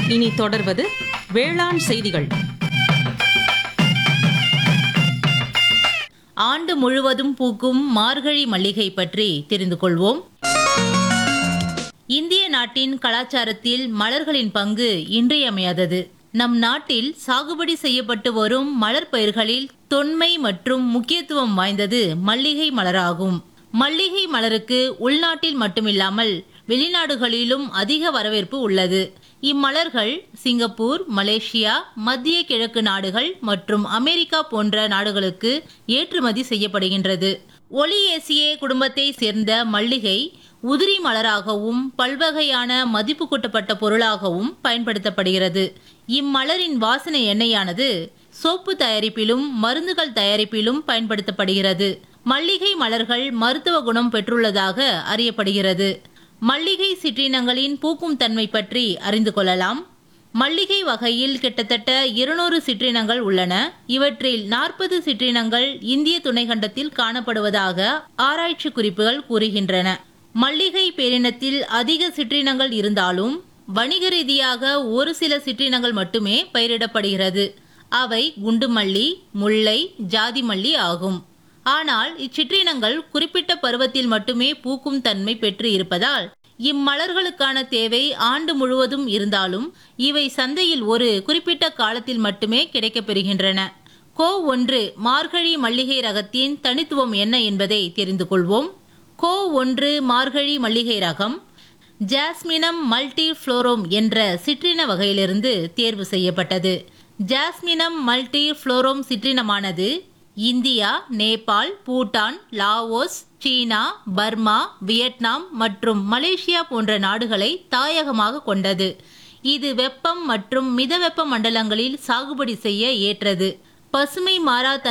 இனி தொடர்வது வேளாண் செய்திகள் ஆண்டு முழுவதும் பூக்கும் மார்கழி மல்லிகை பற்றி தெரிந்து கொள்வோம் இந்திய நாட்டின் கலாச்சாரத்தில் மலர்களின் பங்கு இன்றியமையாதது நம் நாட்டில் சாகுபடி செய்யப்பட்டு வரும் மலர் பயிர்களில் தொன்மை மற்றும் முக்கியத்துவம் வாய்ந்தது மல்லிகை மலராகும் மல்லிகை மலருக்கு உள்நாட்டில் மட்டுமில்லாமல் வெளிநாடுகளிலும் அதிக வரவேற்பு உள்ளது இம்மலர்கள் சிங்கப்பூர் மலேசியா மத்திய கிழக்கு நாடுகள் மற்றும் அமெரிக்கா போன்ற நாடுகளுக்கு ஏற்றுமதி செய்யப்படுகின்றது ஒலியேசியே குடும்பத்தை சேர்ந்த மல்லிகை உதிரி மலராகவும் பல்வகையான மதிப்பு கூட்டப்பட்ட பொருளாகவும் பயன்படுத்தப்படுகிறது இம்மலரின் வாசனை எண்ணெயானது சோப்பு தயாரிப்பிலும் மருந்துகள் தயாரிப்பிலும் பயன்படுத்தப்படுகிறது மல்லிகை மலர்கள் மருத்துவ குணம் பெற்றுள்ளதாக அறியப்படுகிறது மல்லிகை சிற்றினங்களின் பூக்கும் தன்மை பற்றி அறிந்து கொள்ளலாம் மல்லிகை வகையில் கிட்டத்தட்ட இருநூறு சிற்றினங்கள் உள்ளன இவற்றில் நாற்பது சிற்றினங்கள் இந்திய துணைக்கண்டத்தில் காணப்படுவதாக ஆராய்ச்சி குறிப்புகள் கூறுகின்றன மல்லிகை பேரினத்தில் அதிக சிற்றினங்கள் இருந்தாலும் வணிக ரீதியாக ஒரு சில சிற்றினங்கள் மட்டுமே பயிரிடப்படுகிறது அவை குண்டுமல்லி முல்லை ஜாதி மல்லி ஆகும் ஆனால் இச்சிற்றினங்கள் குறிப்பிட்ட பருவத்தில் மட்டுமே பூக்கும் தன்மை பெற்று இருப்பதால் இம்மலர்களுக்கான தேவை ஆண்டு முழுவதும் இருந்தாலும் இவை சந்தையில் ஒரு குறிப்பிட்ட காலத்தில் மட்டுமே கிடைக்கப்பெறுகின்றன கோ ஒன்று மார்கழி மல்லிகை ரகத்தின் தனித்துவம் என்ன என்பதை தெரிந்து கொள்வோம் கோ ஒன்று மார்கழி மல்லிகை ரகம் ஜாஸ்மினம் மல்டி ஃப்ளோரோம் என்ற சிற்றின வகையிலிருந்து தேர்வு செய்யப்பட்டது ஜாஸ்மினம் மல்டி ஃப்ளோரோம் சிற்றினமானது இந்தியா நேபாள் பூட்டான் லாவோஸ் சீனா பர்மா வியட்நாம் மற்றும் மலேசியா போன்ற நாடுகளை தாயகமாக கொண்டது இது வெப்பம் மற்றும் மிதவெப்ப மண்டலங்களில் சாகுபடி செய்ய ஏற்றது பசுமை மாறா